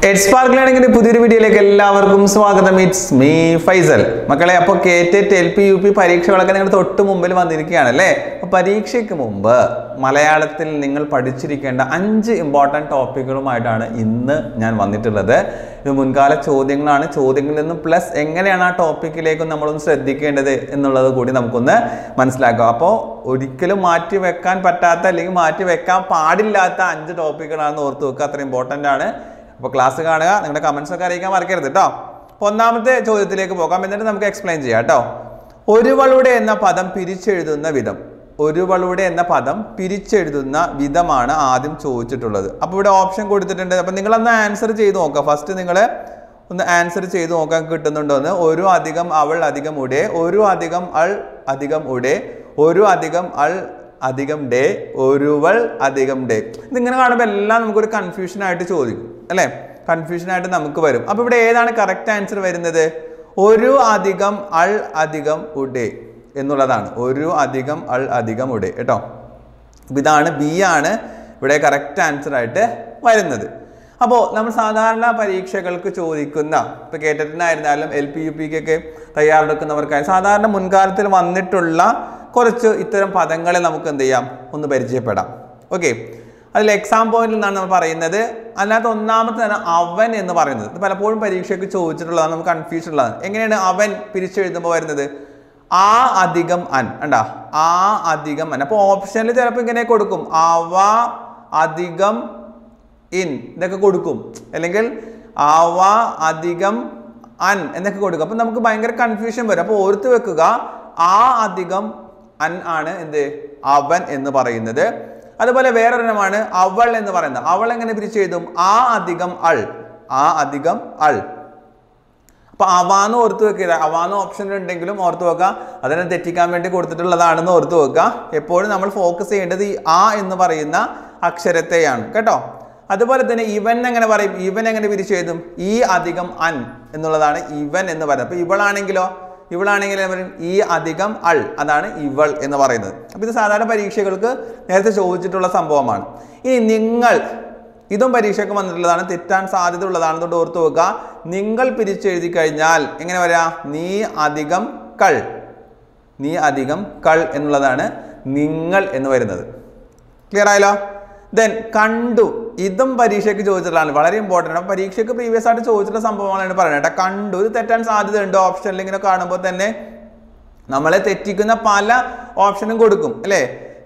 earths park ലേണിംഗിന്റെ പുതിയൊരു വീഡിയോയിലേക്ക് എല്ലാവർക്കും സ്വാഗതം ഇറ്റ്സ് മീ ഫൈസൽ മക്കളെ അപ്പോൾ K TET L P U P പരീക്ഷകളൊക്കെ നിങ്ങൾ തൊട്ട് മുമ്പിൽ വന്നിരിക്കുകയാണ് അല്ലേ അപ്പോൾ പരീക്ഷയ്ക്ക് മുമ്പ് മലയാളത്തിൽ നിങ്ങൾ പഠിച്ചിരിക്കേണ്ട അഞ്ച് ഇമ്പോർട്ടൻറ്റ് ടോപ്പിക്കുകളുമായിട്ടാണ് ഇന്ന് ഞാൻ വന്നിട്ടുള്ളത് ഇത് മുൻകാല ചോദ്യങ്ങളാണ് ചോദ്യങ്ങളിൽ നിന്നും പ്ലസ് എങ്ങനെയാണ് ആ ടോപ്പിക്കിലേക്ക് നമ്മളൊന്ന് ശ്രദ്ധിക്കേണ്ടത് എന്നുള്ളത് കൂടി നമുക്കൊന്ന് മനസ്സിലാക്കാം അപ്പോൾ ഒരിക്കലും മാറ്റി വെക്കാൻ പറ്റാത്ത അല്ലെങ്കിൽ മാറ്റി വെക്കാൻ പാടില്ലാത്ത അഞ്ച് ടോപ്പിക്കുകളാണെന്ന് ഓർത്ത് വെക്കുക അത്ര ഇമ്പോർട്ടൻ്റ് ആണ് അപ്പോൾ ക്ലാസ് കാണുക നിങ്ങളുടെ കമൻസ് ഒക്കെ അറിയിക്കാൻ മറക്കരുത് കേട്ടോ അപ്പോൾ ഒന്നാമത്തെ ചോദ്യത്തിലേക്ക് പോകാം എന്നിട്ട് നമുക്ക് എക്സ്പ്ലെയിൻ ചെയ്യാം കേട്ടോ ഒരുവളുടെ എന്ന പദം പിരിച്ചെഴുതുന്ന വിധം ഒരുവളുടെ എന്ന പദം പിരിച്ചെഴുതുന്ന വിധമാണ് ആദ്യം ചോദിച്ചിട്ടുള്ളത് അപ്പോൾ ഇവിടെ ഓപ്ഷൻ കൊടുത്തിട്ടുണ്ട് അപ്പോൾ നിങ്ങളൊന്ന് ആൻസർ ചെയ്ത് നോക്കുക ഫസ്റ്റ് നിങ്ങൾ ഒന്ന് ആൻസർ ചെയ്ത് നോക്കാൻ കിട്ടുന്നുണ്ടോ എന്ന് ഒരു അധികം അവൾ അധികം ഉടെ ഒരു അധികം അൾ അധികം ഉടെ ഒരു അധികം അൾ അധികം ഡേ ഒരുവൾ അധികം ഡേ ഇതിങ്ങനെ കാണുമ്പോൾ എല്ലാം നമുക്കൊരു കൺഫ്യൂഷൻ ആയിട്ട് ചോദിക്കും അല്ലേ കൺഫ്യൂഷൻ ആയിട്ട് നമുക്ക് വരും അപ്പോൾ ഇവിടെ ഏതാണ് കറക്റ്റ് ആൻസർ വരുന്നത് ഒരു അധികം അൾ അധികം ഉഡേ എന്നുള്ളതാണ് ഒരു അധികം അൾ അധികം ഉഡേ കേട്ടോ അപ്പൊ ഇതാണ് ബി ആണ് ഇവിടെ കറക്റ്റ് ആൻസർ ആയിട്ട് വരുന്നത് അപ്പോൾ നമ്മൾ സാധാരണ പരീക്ഷകൾക്ക് ചോദിക്കുന്ന ഇപ്പോൾ കേട്ടിട്ടുണ്ടായിരുന്നാലും എൽ പി യു പിക്കൊക്കെ തയ്യാറെടുക്കുന്നവർക്കായി സാധാരണ മുൻകാലത്തിൽ വന്നിട്ടുള്ള കുറച്ച് ഇത്തരം പദങ്ങളെ നമുക്ക് എന്ത് ചെയ്യാം ഒന്ന് പരിചയപ്പെടാം ഓക്കെ അതിൽ എക്സാം പോയിന്റിൽ നിന്നാണ് നമ്മൾ പറയുന്നത് അതിനകത്ത് ഒന്നാമത്തെ തന്നെ അവൻ എന്ന് പറയുന്നത് ഇത് പലപ്പോഴും പരീക്ഷയ്ക്ക് ചോദിച്ചിട്ടുള്ളതാണ് നമുക്ക് കൺഫ്യൂഷൻ ഉള്ളതാണ് എങ്ങനെയാണ് അവൻ പിരിച്ചെഴുതുമ്പോൾ വരുന്നത് ആ അധികം അൻ കണ്ടാ ആ അധികം അൻ അപ്പോൾ ഓപ്ഷനിൽ ചിലപ്പോൾ ഇങ്ങനെ കൊടുക്കും അവ അധികം ഇൻ ഇതൊക്കെ കൊടുക്കും അല്ലെങ്കിൽ അവ അധികം അൻ എന്നൊക്കെ കൊടുക്കും അപ്പം നമുക്ക് ഭയങ്കര കൺഫ്യൂഷൻ വരും അപ്പോൾ ഓർത്ത് വെക്കുക ആ അധികം അൻ ആണ് എന്ത് അവൻ എന്ന് പറയുന്നത് അതുപോലെ വേറൊരെണ്ണമാണ് അവൾ എന്ന് പറയുന്നത് അവൾ എങ്ങനെ പിരിച്ചെഴുതും ആ അധികം അൾ ആ അധികം അൾ അപ്പൊ അവാന്ന് ഓർത്ത് വെക്കുക അവാന്ന് ഓപ്ഷൻ ഉണ്ടെങ്കിലും ഓർത്ത് വെക്കുക അതിനെ തെറ്റിക്കാൻ വേണ്ടി കൊടുത്തിട്ടുള്ളതാണെന്ന് ഓർത്ത് വെക്കുക എപ്പോഴും നമ്മൾ ഫോക്കസ് ചെയ്യേണ്ടത് ഈ ആ എന്ന് പറയുന്ന അക്ഷരത്തെയാണ് കേട്ടോ അതുപോലെ തന്നെ ഇവൻ എങ്ങനെ പറയും ഇവൻ എങ്ങനെ പിരിച്ചെഴുതും ഈ അധികം അൻ എന്നുള്ളതാണ് ഇവൻ എന്ന് പറയുന്നത് അപ്പൊ ഇവളാണെങ്കിലോ ഇവളാണെങ്കിൽ എന്താ പറയും ഈ അധികം അൾ അതാണ് ഇവൾ എന്ന് പറയുന്നത് അപ്പൊ ഇത് സാധാരണ പരീക്ഷകൾക്ക് നേരത്തെ ചോദിച്ചിട്ടുള്ള സംഭവമാണ് ഇനി നിങ്ങൾ ഇതും പരീക്ഷയ്ക്ക് വന്നിട്ടുള്ളതാണ് തെറ്റാൻ സാധ്യത ഉള്ളതാണെന്നുകൊണ്ട് ഓർത്ത് വെക്കുക നിങ്ങൾ പിരിച്ചെഴുതി കഴിഞ്ഞാൽ എങ്ങനെ വരാ നീ അധികം കൾ നീ അധികം കൾ എന്നുള്ളതാണ് നിങ്ങൾ എന്ന് വരുന്നത് ക്ലിയർ ആയല്ലോ ദെൻ കണ്ടു ഇതും പരീക്ഷയ്ക്ക് ചോദിച്ചിട്ടുള്ളതാണ് വളരെ ഇമ്പോർട്ടൻ്റ് ആണ് പരീക്ഷയ്ക്ക് പ്രീവിയസ് ആയിട്ട് ചോദിച്ചിട്ടുള്ള സംഭവങ്ങളാണ് പറയുന്നത് കേട്ടോ കണ്ടു ഇത് തെറ്റാൻ സാധ്യതയുണ്ട് ഓപ്ഷനിൽ ഇങ്ങനെ കാണുമ്പോൾ തന്നെ നമ്മളെ തെറ്റിക്കുന്ന പല ഓപ്ഷനും കൊടുക്കും അല്ലേ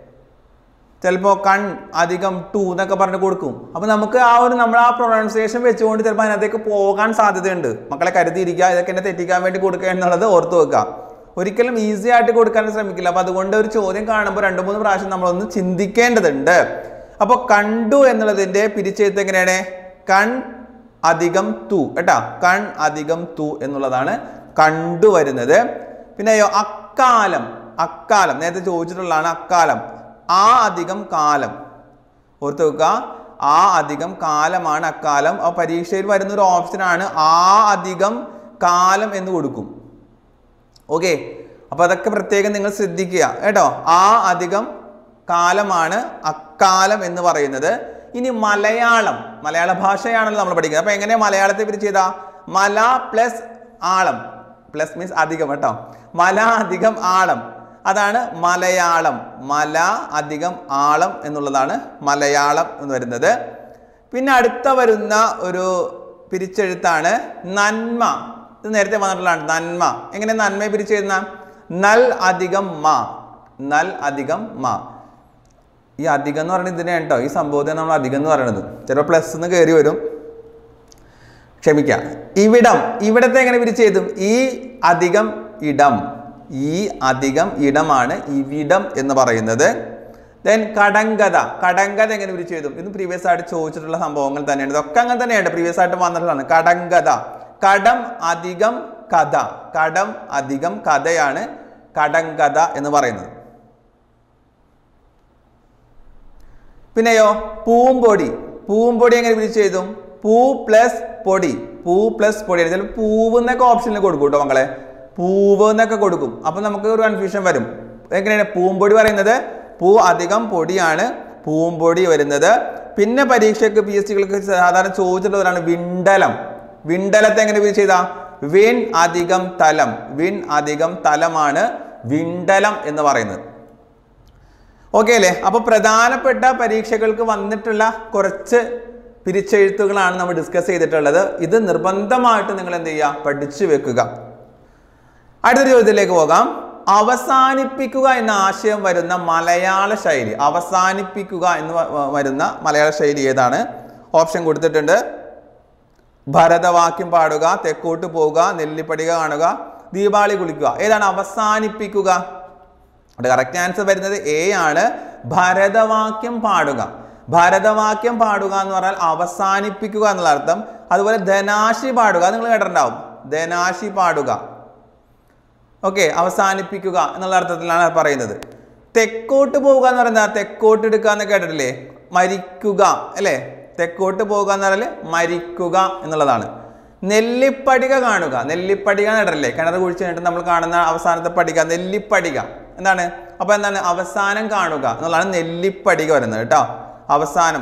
ചിലപ്പോൾ കൺ അധികം ടു എന്നൊക്കെ പറഞ്ഞ് കൊടുക്കും അപ്പോൾ നമുക്ക് ആ ഒരു നമ്മൾ ആ പ്രൊണൗൺസിയേഷൻ വെച്ചുകൊണ്ട് ചിലപ്പോൾ അതിനകത്തേക്ക് പോകാൻ സാധ്യതയുണ്ട് മക്കളെ കരുതിയിരിക്കുക ഇതൊക്കെ എന്നെ തെറ്റിക്കാൻ വേണ്ടി കൊടുക്കുക എന്നുള്ളത് ഓർത്ത് വെക്കുക ഒരിക്കലും ഈസി ആയിട്ട് കൊടുക്കാൻ ശ്രമിക്കില്ല അപ്പോൾ അതുകൊണ്ട് ഒരു ചോദ്യം കാണുമ്പോൾ രണ്ട് മൂന്ന് പ്രാവശ്യം നമ്മളൊന്ന് ചിന്തിക്കേണ്ടതുണ്ട് അപ്പോൾ കണ്ടു എന്നുള്ളതിൻ്റെ പിരിച്ചെഴുത്ത് എങ്ങനെയാണ് കൺ അധികം തു കേട്ടോ കൺ അധികം തു എന്നുള്ളതാണ് കണ്ടു വരുന്നത് പിന്നെയോ അക്കാലം അക്കാലം നേരത്തെ ചോദിച്ചിട്ടുള്ളതാണ് അക്കാലം ആ അധികം കാലം ഓർത്ത് വെക്കുക ആ അധികം കാലമാണ് അക്കാലം ആ പരീക്ഷയിൽ വരുന്ന ഒരു ഓപ്ഷനാണ് ആ അധികം കാലം എന്ന് കൊടുക്കും ഓക്കെ അപ്പൊ അതൊക്കെ പ്രത്യേകം നിങ്ങൾ ശ്രദ്ധിക്കുക കേട്ടോ ആ അധികം കാലമാണ് അക്കാലം എന്ന് പറയുന്നത് ഇനി മലയാളം മലയാള ഭാഷയാണല്ലോ നമ്മൾ പഠിക്കുന്നത് അപ്പൊ എങ്ങനെയാ മലയാളത്തെ പിരിച്ച് ചെയ്താ മല പ്ലസ് ആളം പ്ലസ് മീൻസ് അധികം കേട്ടോ മല അധികം ആളം അതാണ് മലയാളം മല അധികം ആളം എന്നുള്ളതാണ് മലയാളം എന്ന് വരുന്നത് പിന്നെ അടുത്ത വരുന്ന ഒരു പിരിച്ചെഴുത്താണ് നന്മ ഇത് നേരത്തെ വന്നിട്ടുള്ളതാണ് നന്മ എങ്ങനെ നന്മ പിരിച്ചെഴുതുന്ന നൽ അധികം മ നൽ അധികം മ ഈ അധികം എന്ന് പറയുന്നത് ഇതിനെ കേട്ടോ ഈ സംഭവത്തെ നമ്മൾ അധികം എന്ന് പറയുന്നത് ചിലപ്പോൾ പ്ലസ് എന്ന് കയറി വരും ക്ഷമിക്കാം ഇവിടം ഇവിടത്തെ എങ്ങനെ പിരിച്ചെഴുതും ഈ അധികം ഇടം ഈ അധികം ഇടമാണ് ഇവിടം എന്ന് പറയുന്നത് ദെൻ കടങ്കഥ കടങ്കഥ എങ്ങനെ പിരിച്ചെഴുതും ഇത് പ്രീവിയസ് ആയിട്ട് ചോദിച്ചിട്ടുള്ള സംഭവങ്ങൾ തന്നെയാണ് ഇതൊക്കെ അങ്ങനെ തന്നെയാണ് പ്രീവിയസ് ആയിട്ട് വന്നിട്ടുള്ളതാണ് കടങ്കഥ കടം അധികം കഥ കടം അധികം കഥയാണ് കടങ്കഥ എന്ന് പറയുന്നത് പിന്നെയോ പൂമ്പൊടി പൂമ്പൊടി എങ്ങനെ പിരിച്ചു എഴുതും പൂ പ്ലസ് പൊടി പൂ പ്ലസ് പൊടി ചിലപ്പോൾ പൂവ് എന്നൊക്കെ ഓപ്ഷനിൽ കൊടുക്കും കേട്ടോ മക്കളെ പൂവ് എന്നൊക്കെ കൊടുക്കും അപ്പം നമുക്ക് ഒരു കൺഫ്യൂഷൻ വരും എങ്ങനെയാണ് പൂമ്പൊടി പറയുന്നത് പൂ അധികം പൊടിയാണ് പൂമ്പൊടി വരുന്നത് പിന്നെ പരീക്ഷയ്ക്ക് പി എസ് സികൾക്ക് സാധാരണ ചോദിച്ചിട്ടുള്ളതാണ് വിണ്ടലം വിണ്ടലത്തെ എങ്ങനെ പിരിച്ച് ചെയ്താ വിൺ അധികം തലം വിൺ അധികം തലമാണ് വിണ്ടലം എന്ന് പറയുന്നത് ഓക്കെ അല്ലേ അപ്പോൾ പ്രധാനപ്പെട്ട പരീക്ഷകൾക്ക് വന്നിട്ടുള്ള കുറച്ച് പിരിച്ചെഴുത്തുകളാണ് നമ്മൾ ഡിസ്കസ് ചെയ്തിട്ടുള്ളത് ഇത് നിർബന്ധമായിട്ട് നിങ്ങൾ എന്ത് ചെയ്യുക പഠിച്ചു വെക്കുക അടുത്ത ചോദ്യത്തിലേക്ക് പോകാം അവസാനിപ്പിക്കുക എന്ന ആശയം വരുന്ന മലയാള ശൈലി അവസാനിപ്പിക്കുക എന്ന് വ- വ- വരുന്ന മലയാള ശൈലി ഏതാണ് ഓപ്ഷൻ കൊടുത്തിട്ടുണ്ട് ഭരതവാക്യം പാടുക തെക്കോട്ട് പോവുക നെല്ലിപ്പടിക കാണുക ദീപാവലി കുളിക്കുക ഏതാണ് അവസാനിപ്പിക്കുക അവിടെ കറക്റ്റ് ആൻസർ വരുന്നത് എ ആണ് ഭരതവാക്യം പാടുക ഭരതവാക്യം പാടുക എന്ന് പറഞ്ഞാൽ അവസാനിപ്പിക്കുക എന്നുള്ള അർത്ഥം അതുപോലെ ധനാശി പാടുക നിങ്ങൾ കേട്ടിട്ടുണ്ടാവും ധനാശി പാടുക ഓക്കെ അവസാനിപ്പിക്കുക എന്നുള്ള അർത്ഥത്തിലാണ് പറയുന്നത് തെക്കോട്ട് പോവുക എന്ന് പറയുന്നത് തെക്കോട്ട് എടുക്കുക എന്ന് കേട്ടിട്ടില്ലേ മരിക്കുക അല്ലേ തെക്കോട്ട് പോവുക എന്ന് പറഞ്ഞാൽ മരിക്കുക എന്നുള്ളതാണ് നെല്ലിപ്പടിക കാണുക നെല്ലിപ്പടിക കേട്ടിട്ടില്ലേ കിണർ കുഴിച്ച് കഴിഞ്ഞിട്ട് നമ്മൾ കാണുന്ന അവസാനത്തെ പടിക നെല്ലിപ്പടിക എന്താണ് അപ്പൊ എന്താണ് അവസാനം കാണുക എന്നുള്ളതാണ് നെല്ലിപ്പടിക വരുന്നത് കേട്ടോ അവസാനം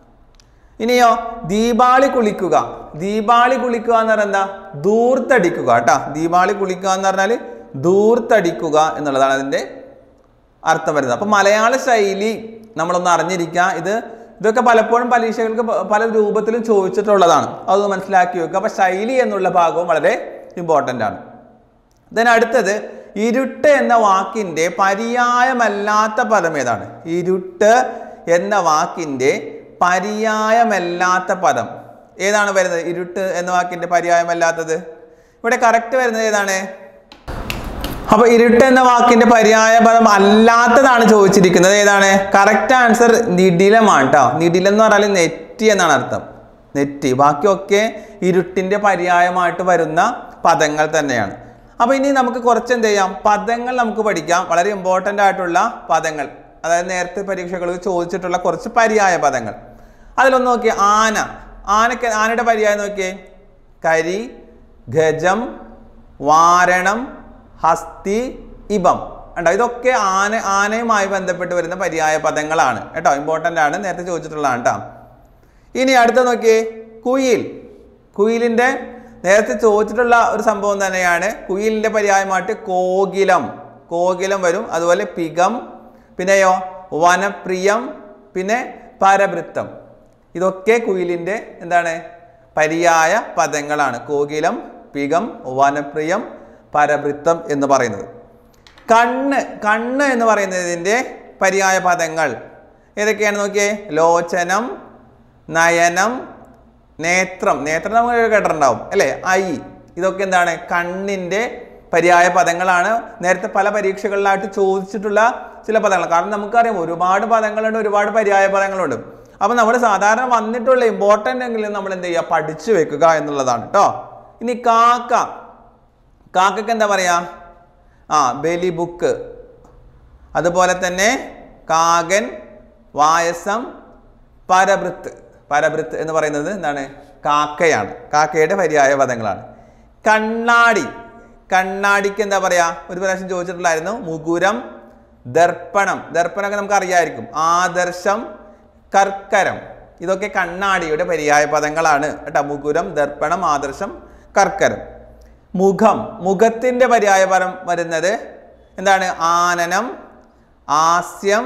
ഇനിയോ ദീപാവലി കുളിക്കുക ദീപാവലി കുളിക്കുക എന്ന് പറഞ്ഞാൽ എന്താ ദൂർത്തടിക്കുക കേട്ടോ ദീപാവലി കുളിക്കുക എന്ന് പറഞ്ഞാൽ ദൂർത്തടിക്കുക എന്നുള്ളതാണ് അതിൻ്റെ അർത്ഥം വരുന്നത് അപ്പം മലയാള ശൈലി നമ്മളൊന്ന് അറിഞ്ഞിരിക്കുക ഇത് ഇതൊക്കെ പലപ്പോഴും പരീക്ഷകൾക്ക് പ- പല രൂപത്തിലും ചോദിച്ചിട്ടുള്ളതാണ് അതൊന്ന് മനസ്സിലാക്കി വെക്കുക അപ്പം ശൈലി എന്നുള്ള ഭാഗവും വളരെ ഇമ്പോർട്ടൻ്റ് ആണ് ദെൻ അടുത്തത് ഇരുട്ട് എന്ന വാക്കിൻ്റെ പര്യായമല്ലാത്ത പദം ഏതാണ് ഇരുട്ട് എന്ന വാക്കിൻ്റെ പര്യായമല്ലാത്ത പദം ഏതാണ് വരുന്നത് ഇരുട്ട് എന്ന വാക്കിൻ്റെ പര്യായമല്ലാത്തത് ഇവിടെ കറക്റ്റ് വരുന്നത് ഏതാണ് അപ്പൊ ഇരുട്ട് എന്ന വാക്കിന്റെ പര്യായ പദം അല്ലാത്തതാണ് ചോദിച്ചിരിക്കുന്നത് ഏതാണ് കറക്റ്റ് ആൻസർ നിഡിലമാണ് കേട്ടോ നിഡിലം എന്ന് പറഞ്ഞാൽ നെറ്റി എന്നാണ് അർത്ഥം നെറ്റി ബാക്കിയൊക്കെ ഇരുട്ടിന്റെ പര്യായമായിട്ട് വരുന്ന പദങ്ങൾ തന്നെയാണ് അപ്പൊ ഇനി നമുക്ക് കുറച്ച് എന്ത് ചെയ്യാം പദങ്ങൾ നമുക്ക് പഠിക്കാം വളരെ ഇമ്പോർട്ടൻ്റ് ആയിട്ടുള്ള പദങ്ങൾ അതായത് നേരത്തെ പരീക്ഷകളിൽ ചോദിച്ചിട്ടുള്ള കുറച്ച് പര്യായ പദങ്ങൾ അതിലൊന്ന് നോക്കിയേ ആന ആനക്ക് ആനയുടെ പര്യായം നോക്കിയേ കരി ഗജം വാരണം ഹസ്തി ഇബം ഉണ്ടോ ഇതൊക്കെ ആന ആനയുമായി ബന്ധപ്പെട്ട് വരുന്ന പര്യായ പദങ്ങളാണ് കേട്ടോ ഇമ്പോർട്ടൻ്റ് ആണ് നേരത്തെ ചോദിച്ചിട്ടുള്ളതാണ് കേട്ടോ ഇനി അടുത്ത നോക്കിയേ കുയിൽ കുയിലിൻ്റെ നേരത്തെ ചോദിച്ചിട്ടുള്ള ഒരു സംഭവം തന്നെയാണ് കുയിലിൻ്റെ പര്യായമായിട്ട് കോകിലം കോകിലം വരും അതുപോലെ പികം പിന്നെയോ വനപ്രിയം പിന്നെ പരവൃത്തം ഇതൊക്കെ കുയിലിൻ്റെ എന്താണ് പര്യായ പദങ്ങളാണ് കോകിലം പികം വനപ്രിയം പരവൃത്തം എന്ന് പറയുന്നത് കണ്ണ് കണ്ണ് എന്ന് പറയുന്നതിൻ്റെ പര്യായ പദങ്ങൾ ഏതൊക്കെയാണ് നോക്കിയേ ലോചനം നയനം നേത്രം നേത്രം നമ്മൾ കേട്ടിട്ടുണ്ടാവും അല്ലേ ഐ ഇതൊക്കെ എന്താണ് കണ്ണിൻ്റെ പര്യായ പദങ്ങളാണ് നേരത്തെ പല പരീക്ഷകളിലായിട്ട് ചോദിച്ചിട്ടുള്ള ചില പദങ്ങൾ കാരണം നമുക്കറിയാം ഒരുപാട് പദങ്ങളുണ്ട് ഒരുപാട് പര്യായ പദങ്ങളുണ്ട് അപ്പം നമ്മൾ സാധാരണ വന്നിട്ടുള്ള ഇമ്പോർട്ടൻ്റ് എങ്കിലും നമ്മൾ എന്ത് ചെയ്യുക പഠിച്ചു വെക്കുക എന്നുള്ളതാണ് കേട്ടോ ഇനി കാക്ക കാക്കക്ക് എന്താ പറയാ ആ ബലി ബുക്ക് അതുപോലെ തന്നെ കാകൻ വായസം പരവൃത്ത് പരവൃത്ത് എന്ന് പറയുന്നത് എന്താണ് കാക്കയാണ് കാക്കയുടെ പര്യായ പദങ്ങളാണ് കണ്ണാടി കണ്ണാടിക്ക് എന്താ പറയാ ഒരു പ്രാവശ്യം ചോദിച്ചിട്ടുണ്ടായിരുന്നു മുകുരം ദർപ്പണം ദർപ്പണമൊക്കെ നമുക്ക് അറിയായിരിക്കും ആദർശം കർക്കരം ഇതൊക്കെ കണ്ണാടിയുടെ പര്യായ പദങ്ങളാണ് കേട്ടോ മുകുരം ദർപ്പണം ആദർശം കർക്കരം മുഖം മുഖത്തിൻ്റെ പര്യായപരം വരുന്നത് എന്താണ് ആനനം ആസ്യം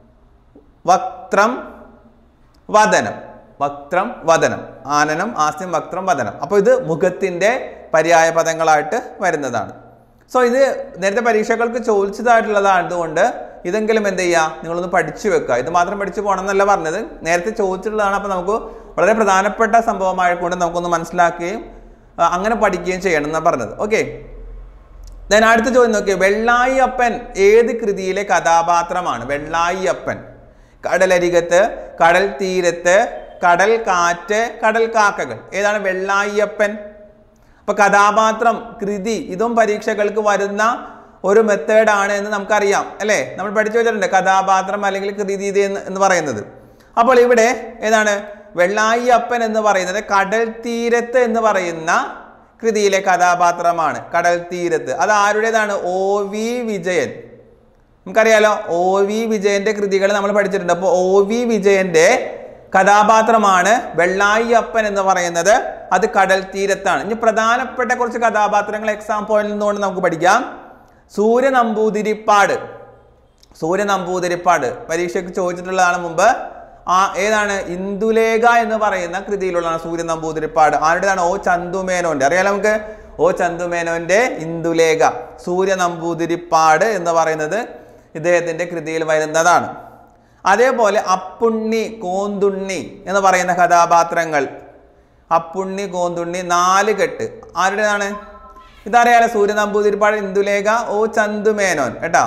വക്ത്രം വദനം വക്ത്രം വദനം ആനനം ആസ്യം വക്ത്രം വദനം അപ്പോൾ ഇത് മുഖത്തിൻ്റെ പര്യായ പദങ്ങളായിട്ട് വരുന്നതാണ് സോ ഇത് നേരത്തെ പരീക്ഷകൾക്ക് ചോദിച്ചതായിട്ടുള്ളതായതുകൊണ്ട് ഇതെങ്കിലും എന്ത് ചെയ്യുക നിങ്ങളൊന്ന് പഠിച്ചു വെക്കുക ഇത് മാത്രം പഠിച്ചു പോകണം എന്നല്ല പറഞ്ഞത് നേരത്തെ ചോദിച്ചിട്ടുള്ളതാണ് അപ്പോൾ നമുക്ക് വളരെ പ്രധാനപ്പെട്ട സംഭവമായതുകൊണ്ട് നമുക്കൊന്ന് മനസ്സിലാക്കുകയും ആ, അങ്ങനെ പഠിക്കുകയും ചെയ്യണം എന്നാണ് പറഞ്ഞത് ഓക്കെ ദെൻ അടുത്ത ചോദ്യം നോക്കിയേ വെള്ളായി അപ്പൻ ഏത് കൃതിയിലെ കഥാപാത്രമാണ് വെള്ളായി അപ്പൻ കടലരികത്ത് കടൽ തീരത്ത് കടൽ കാറ്റ് കടൽ കാക്കകൾ ഏതാണ് വെള്ളായി അപ്പൻ അപ്പൊ കഥാപാത്രം കൃതി ഇതും പരീക്ഷകൾക്ക് വരുന്ന ഒരു മെത്തേഡാണ് എന്ന് നമുക്കറിയാം അല്ലേ നമ്മൾ പഠിച്ചു വെച്ചിട്ടുണ്ട് കഥാപാത്രം അല്ലെങ്കിൽ കൃതി ഇത് എന്ന് എന്ന് പറയുന്നത് അപ്പോൾ ഇവിടെ ഏതാണ് വെള്ളായി അപ്പൻ എന്ന് പറയുന്നത് കടൽ തീരത്ത് എന്ന് പറയുന്ന കൃതിയിലെ കഥാപാത്രമാണ് കടൽ തീരത്ത് അത് ആരുടേതാണ് ഒ വി വിജയൻ നമുക്കറിയാലോ ഒ വി വിജയന്റെ കൃതികൾ നമ്മൾ പഠിച്ചിട്ടുണ്ട് അപ്പോൾ ഒ വി വിജയന്റെ കഥാപാത്രമാണ് വെള്ളായി അപ്പൻ എന്ന് പറയുന്നത് അത് കടൽ തീരത്താണ് ഇനി പ്രധാനപ്പെട്ട കുറച്ച് കഥാപാത്രങ്ങൾ എക്സാം പോയിന്റിൽ നിന്നുകൊണ്ട് നമുക്ക് പഠിക്കാം സൂര്യ നമ്പൂതിരിപ്പാട് സൂര്യ നമ്പൂതിരിപ്പാട് പരീക്ഷയ്ക്ക് ചോദിച്ചിട്ടുള്ളതാണ് മുമ്പ് ആ ഏതാണ് ഇന്ദുലേഖ എന്ന് പറയുന്ന കൃതിയിലുള്ളതാണ് സൂര്യ നമ്പൂതിരിപ്പാട് ആരുടേതാണ് ഓ ചന്തുമേനോന്റെ അറിയാലോ നമുക്ക് ഓ ചന്തുമേനോന്റെ ഇന്ദുലേഖ സൂര്യ നമ്പൂതിരിപ്പാട് എന്ന് പറയുന്നത് ഇദ്ദേഹത്തിന്റെ കൃതിയിൽ വരുന്നതാണ് അതേപോലെ അപ്പുണ്ണി കോന്തുണ്ണി എന്ന് പറയുന്ന കഥാപാത്രങ്ങൾ അപ്പുണ്ണി കോന്തുണ്ണി നാല് കെട്ട് ആരുടേതാണ് ഇതറിയാലോ സൂര്യ നമ്പൂതിരിപ്പാട് ഇന്ദുലേഖ ഓ ചന്തുമേനോൻ കേട്ടോ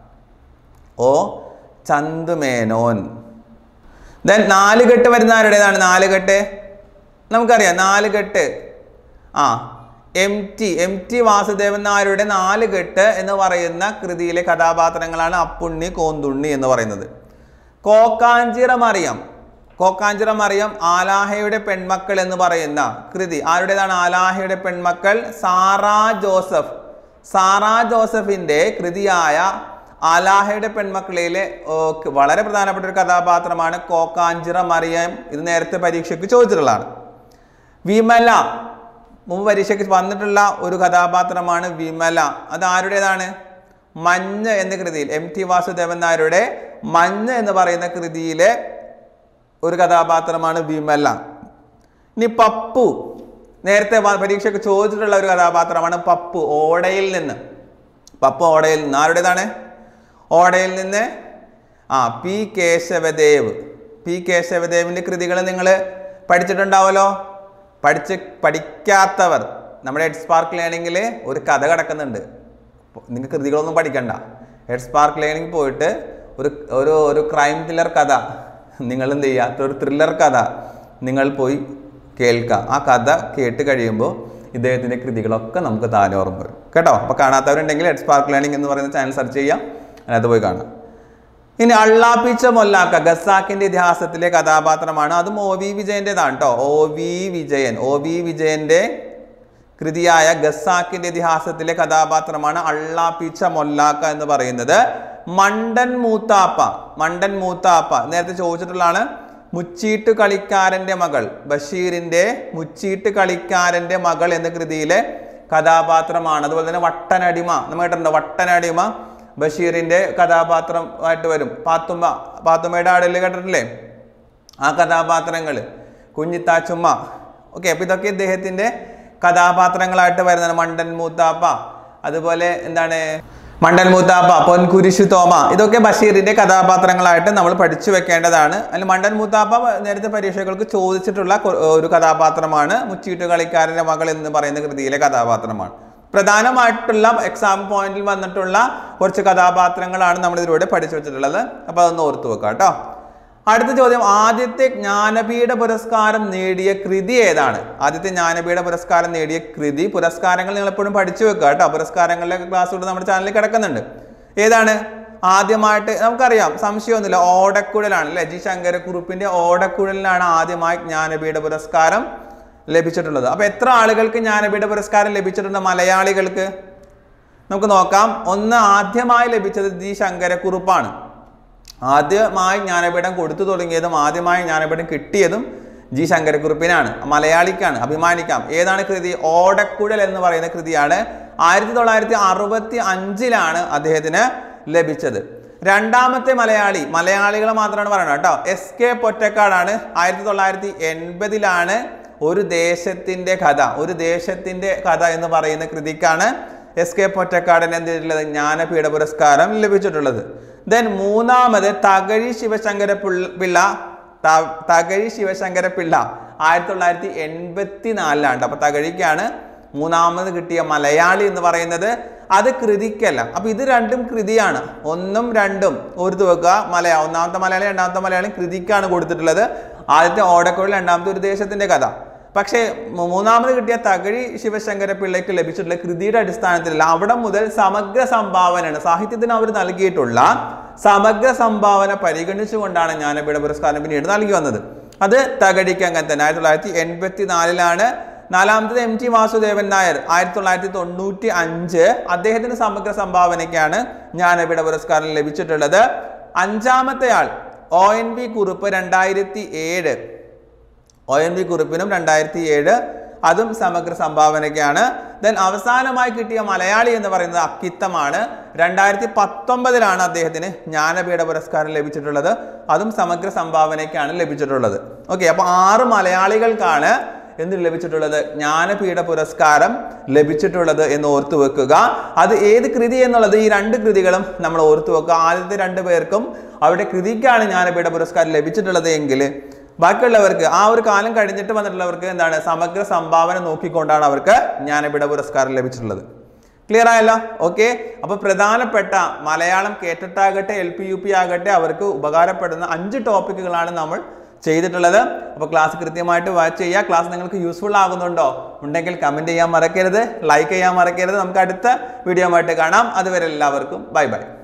ഓ ചന്തുമേനോൻ ദെൻ നാല് കെട്ട് വരുന്ന ആരുടേതാണ് നാല് കെട്ട് നമുക്കറിയാം നാല് കെട്ട് ആ M T M T Vasudevan നായരുടെ നാല് കെട്ട് എന്ന് പറയുന്ന കൃതിയിലെ കഥാപാത്രങ്ങളാണ് അപ്പുണ്ണി കോന്തുണ്ണി എന്ന് പറയുന്നത് കോക്കാഞ്ചിറ മറിയം കോക്കാഞ്ചിറ മറിയം ആലാഹയുടെ പെൺമക്കൾ എന്ന് പറയുന്ന കൃതി ആരുടേതാണ് ആലാഹയുടെ പെൺമക്കൾ സാറാ ജോസഫ് സാറാ ജോസഫിന്റെ കൃതിയായ ആലാഹയുടെ പെൺമക്കളിലെ ഓ, ക- വളരെ പ്രധാനപ്പെട്ട ഒരു കഥാപാത്രമാണ് കോക്കാഞ്ചിറ മറിയം ഇത് നേരത്തെ പരീക്ഷയ്ക്ക് ചോദിച്ചിട്ടുള്ളതാണ് വിമല മുമ്പ് പരീക്ഷയ്ക്ക് വന്നിട്ടുള്ള ഒരു കഥാപാത്രമാണ് വിമല അത് ആരുടേതാണ് മഞ്ഞ് എന്ന കൃതിയിൽ എം ടി വാസുദേവൻ നായരുടെ മഞ്ഞ് എന്ന് പറയുന്ന കൃതിയിലെ ഒരു കഥാപാത്രമാണ് വിമല ഇനി പപ്പു നേരത്തെ വ- പരീക്ഷയ്ക്ക് ചോദിച്ചിട്ടുള്ള ഒരു കഥാപാത്രമാണ് പപ്പു ഓടയിൽ നിന്ന് പപ്പു ഓടയിൽ നിന്ന് ആരുടേതാണ് ഓടയിൽ നിന്ന് ആ പി കേശവദേവ് പി കേശവദേവിൻ്റെ കൃതികൾ നിങ്ങൾ പഠിച്ചിട്ടുണ്ടാവല്ലോ പഠിച്ച് പഠിക്കാത്തവർ നമ്മുടെ ഹെഡ് സ്പാർക്ക് ലേണിങ്ങിൽ ഒരു കഥ കിടക്കുന്നുണ്ട് നിങ്ങൾക്ക് കൃതികളൊന്നും പഠിക്കണ്ട ഹെഡ് സ്പാർക്ക് ലേണിംഗ് പോയിട്ട് ഒരു ഒരു ഒരു ക്രൈം ത്രില്ലർ കഥ നിങ്ങൾ എന്ത് ചെയ്യുക ഒരു ത്രില്ലർ കഥ നിങ്ങൾ പോയി കേൾക്കുക ആ കഥ കേട്ട് കഴിയുമ്പോൾ ഇദ്ദേഹത്തിൻ്റെ കൃതികളൊക്കെ നമുക്ക് താനെ ഓർമ്മ വരും കേട്ടോ അപ്പോൾ കാണാത്തവരുണ്ടെങ്കിൽ ഹെഡ് സ്പാർക്ക് ലേണിംഗ് എന്ന് പറയുന്ന ചാനൽ സെർച്ച് ചെയ്യാം അതിനകത്ത് പോയി കാണാം ഇനി അള്ളാപ്പിച്ച മൊല്ലാക്ക ഗസാക്കിന്റെ ഇതിഹാസത്തിലെ കഥാപാത്രമാണ് അതും ഒ വി വിജയൻ്റെതാണ് കേട്ടോ O V Vijayan O V വിജയന്റെ കൃതിയായ ഗസാക്കിന്റെ ഇതിഹാസത്തിലെ കഥാപാത്രമാണ് അള്ളാപ്പിച്ച മൊല്ലാക്ക എന്ന് പറയുന്നത് മണ്ടൻ മൂത്താപ്പ മണ്ടൻ മൂത്താപ്പ നേരത്തെ ചോദിച്ചിട്ടുള്ളതാണ് മുച്ചീട്ട് കളിക്കാരന്റെ മകൾ ബഷീറിന്റെ മുച്ചീട്ട് കളിക്കാരന്റെ മകൾ എന്ന കൃതിയിലെ കഥാപാത്രമാണ് അതുപോലെ തന്നെ വട്ടനടിമ നമ്മൾ കേട്ടിട്ടുണ്ടോ വട്ടനടിമ ബഷീറിന്റെ കഥാപാത്രമായിട്ട് വരും പാത്തുമ്മ പാത്തുമ്മയുടെ ആടിൽ കേട്ടിട്ടില്ലേ ആ കഥാപാത്രങ്ങൾ കുഞ്ഞിത്താച്ചുമ്മ ഓക്കെ അപ്പോൾ ഇതൊക്കെ ഇദ്ദേഹത്തിൻ്റെ കഥാപാത്രങ്ങളായിട്ട് വരുന്നതാണ് മണ്ടൻ മൂത്താപ്പ അതുപോലെ എന്താണ് മണ്ടൻ മൂത്താപ്പ പൊൻകുരിശു തോമ ഇതൊക്കെ ബഷീറിന്റെ കഥാപാത്രങ്ങളായിട്ട് നമ്മൾ പഠിച്ചു വെക്കേണ്ടതാണ് അതിൽ മണ്ടൻ മൂത്താപ്പ നേരത്തെ പരീക്ഷകൾക്ക് ചോദിച്ചിട്ടുള്ള കൊ- ഒരു കഥാപാത്രമാണ് മുച്ചീട്ട് കളിക്കാരൻ്റെ മകൾ എന്ന് പറയുന്ന കൃതിയിലെ കഥാപാത്രമാണ് പ്രധാനമായിട്ടുള്ള എക്സാം പോയിന്റിൽ വന്നിട്ടുള്ള കുറച്ച് കഥാപാത്രങ്ങളാണ് നമ്മൾ ഇതിലൂടെ പഠിച്ചു വെച്ചിട്ടുള്ളത് അപ്പോൾ അതൊന്ന് ഓർത്തു വെക്കാം കേട്ടോ അടുത്ത ചോദ്യം ആദ്യത്തെ ജ്ഞാനപീഠ പുരസ്കാരം നേടിയ കൃതി ഏതാണ് ആദ്യത്തെ ജ്ഞാനപീഠ പുരസ്കാരം നേടിയ കൃതി പുരസ്കാരങ്ങൾ നിങ്ങൾ എപ്പോഴും പഠിച്ചു വെക്കുക കേട്ടോ പുരസ്കാരങ്ങളിലെ ക്ലാസ്സുകൾ നമ്മുടെ ചാനലിൽ കിടക്കുന്നുണ്ട് ഏതാണ് ആദ്യമായിട്ട് നമുക്കറിയാം സംശയമൊന്നുമില്ല ഓടക്കുഴലാണ് അല്ലെ ജി ശങ്കരക്കുറുപ്പിന്റെ ഓടക്കുഴലിനാണ് ആദ്യമായി ജ്ഞാനപീഠ പുരസ്കാരം ലഭിച്ചിട്ടുള്ളത് അപ്പൊ എത്ര ആളുകൾക്ക് ജ്ഞാനപീഠ പുരസ്കാരം ലഭിച്ചിട്ടുണ്ട് മലയാളികൾക്ക് നമുക്ക് നോക്കാം ഒന്ന് ആദ്യമായി ലഭിച്ചത് ജി ശങ്കരക്കുറുപ്പാണ് ആദ്യമായി ജ്ഞാനപീഠം കൊടുത്തു തുടങ്ങിയതും ആദ്യമായി ജ്ഞാനപീഠം കിട്ടിയതും ജി ശങ്കരക്കുറുപ്പിനാണ് മലയാളിക്കാണ് അഭിമാനിക്കാം ഏതാണ് കൃതി ഓടക്കുഴൽ എന്ന് പറയുന്ന കൃതിയാണ് ആയിരത്തി തൊള്ളായിരത്തി അറുപത്തി അഞ്ചിലാണ് അദ്ദേഹത്തിന് ലഭിച്ചത് രണ്ടാമത്തെ മലയാളി മലയാളികളെ മാത്രമാണ് പറയുന്നത് കേട്ടോ എസ് കെ പൊറ്റക്കാടാണ് ആയിരത്തി തൊള്ളായിരത്തി എൺപതിലാണ് ഒരു ദേശത്തിന്റെ കഥ ഒരു ദേശത്തിന്റെ കഥ എന്ന് പറയുന്ന കൃതിക്കാണ് എസ് കെ പൊറ്റക്കാടൻ എന്ത് ചെയ്തിട്ടുള്ളത് ജ്ഞാനപീഠ പുരസ്കാരം ലഭിച്ചിട്ടുള്ളത് ദെൻ മൂന്നാമത് തകഴി ശിവശങ്കര പിള്ള പിള്ള ത- തകഴി ശിവശങ്കര പിള്ള ആയിരത്തി തൊള്ളായിരത്തി എൺപത്തി നാലിലാണ് അപ്പൊ തകഴിക്കാണ് മൂന്നാമത് കിട്ടിയ മലയാളി എന്ന് പറയുന്നത് അത് കൃതിക്കല്ല അപ്പൊ ഇത് രണ്ടും കൃതിയാണ് ഒന്നും രണ്ടും ഓർത്തു വെക്കുക മലയാ ഒന്നാമത്തെ മലയാളി രണ്ടാമത്തെ മലയാളി കൃതിക്കാണ് കൊടുത്തിട്ടുള്ളത് ആദ്യത്തെ ഓടക്കുഴൽ രണ്ടാമത്തെ ഒരു ദേശത്തിന്റെ കഥ പക്ഷേ മൂ- മൂന്നാമത് കിട്ടിയ തകഴി ശിവശങ്കര പിള്ളയ്ക്ക് ലഭിച്ചിട്ടുള്ള കൃതിയുടെ അടിസ്ഥാനത്തിലല്ല അവിടെ മുതൽ സമഗ്ര സംഭാവനയാണ് സാഹിത്യത്തിന് അവർ നൽകിയിട്ടുള്ള സമഗ്ര സംഭാവന പരിഗണിച്ചുകൊണ്ടാണ് ജ്ഞാനപീഠ പുരസ്കാരം പിന്നീട് നൽകി വന്നത് അത് തകഴിക്ക് അങ്ങനെ തന്നെ ആയിരത്തി തൊള്ളായിരത്തി എൺപത്തി നാലിലാണ് നാലാമത്തത് എം ടി വാസുദേവൻ നായർ ആയിരത്തി തൊള്ളായിരത്തി തൊണ്ണൂറ്റി അഞ്ച് അദ്ദേഹത്തിന് സമഗ്ര സംഭാവനയ്ക്കാണ് ജ്ഞാനപീഠ പുരസ്കാരം ലഭിച്ചിട്ടുള്ളത് അഞ്ചാമത്തെ ആൾ ഒ എൻ വി കുറിപ്പ് രണ്ടായിരത്തി ഏഴ് ഒ എൻ വി കുറിപ്പിനും രണ്ടായിരത്തി ഏഴ് അതും സമഗ്ര സംഭാവനയ്ക്കാണ് ദെൻ അവസാനമായി കിട്ടിയ മലയാളി എന്ന് പറയുന്നത് അക്കിത്തമാണ് രണ്ടായിരത്തി പത്തൊമ്പതിലാണ് അദ്ദേഹത്തിന് ജ്ഞാനപീഠ പുരസ്കാരം ലഭിച്ചിട്ടുള്ളത് അതും സമഗ്ര സംഭാവനയ്ക്കാണ് ലഭിച്ചിട്ടുള്ളത് ഓക്കെ അപ്പോൾ ആറ് മലയാളികൾക്കാണ് എന്ത് ലഭിച്ചിട്ടുള്ളത് ജ്ഞാനപീഠ പുരസ്കാരം ലഭിച്ചിട്ടുള്ളത് എന്ന് ഓർത്തു വെക്കുക അത് ഏത് കൃതി എന്നുള്ളത് ഈ രണ്ട് കൃതികളും നമ്മൾ ഓർത്തു വെക്കുക ആദ്യത്തെ രണ്ട് പേർക്കും അവരുടെ കൃതിക്കാണ് ജ്ഞാനപീഠ പുരസ്കാരം ലഭിച്ചിട്ടുള്ളത് എങ്കിൽ ബാക്കിയുള്ളവർക്ക് ആ ഒരു കാലം കഴിഞ്ഞിട്ട് വന്നിട്ടുള്ളവർക്ക് എന്താണ് സമഗ്ര സംഭാവന നോക്കിക്കൊണ്ടാണ് അവർക്ക് ജ്ഞാനപീഠ പുരസ്കാരം ലഭിച്ചിട്ടുള്ളത് ക്ലിയർ ആയല്ലോ ഓക്കെ അപ്പൊ പ്രധാനപ്പെട്ട മലയാളം കേട്ടിട്ടാകട്ടെ എൽ പി യു പി ആകട്ടെ അവർക്ക് ഉപകാരപ്പെടുന്ന അഞ്ച് ടോപ്പിക്കുകളാണ് നമ്മൾ ചെയ്തിട്ടുള്ളത് അപ്പോൾ ക്ലാസ് കൃത്യമായിട്ട് വാച്ച് ചെയ്യുക ക്ലാസ് നിങ്ങൾക്ക് യൂസ്ഫുൾ ആകുന്നുണ്ടോ ഉണ്ടെങ്കിൽ കമൻറ്റ് ചെയ്യാൻ മറക്കരുത് ലൈക്ക് ചെയ്യാൻ മറക്കരുത് നമുക്ക് അടുത്ത വീഡിയോ ആയിട്ട് കാണാം അതുവരെ എല്ലാവർക്കും ബൈ ബൈ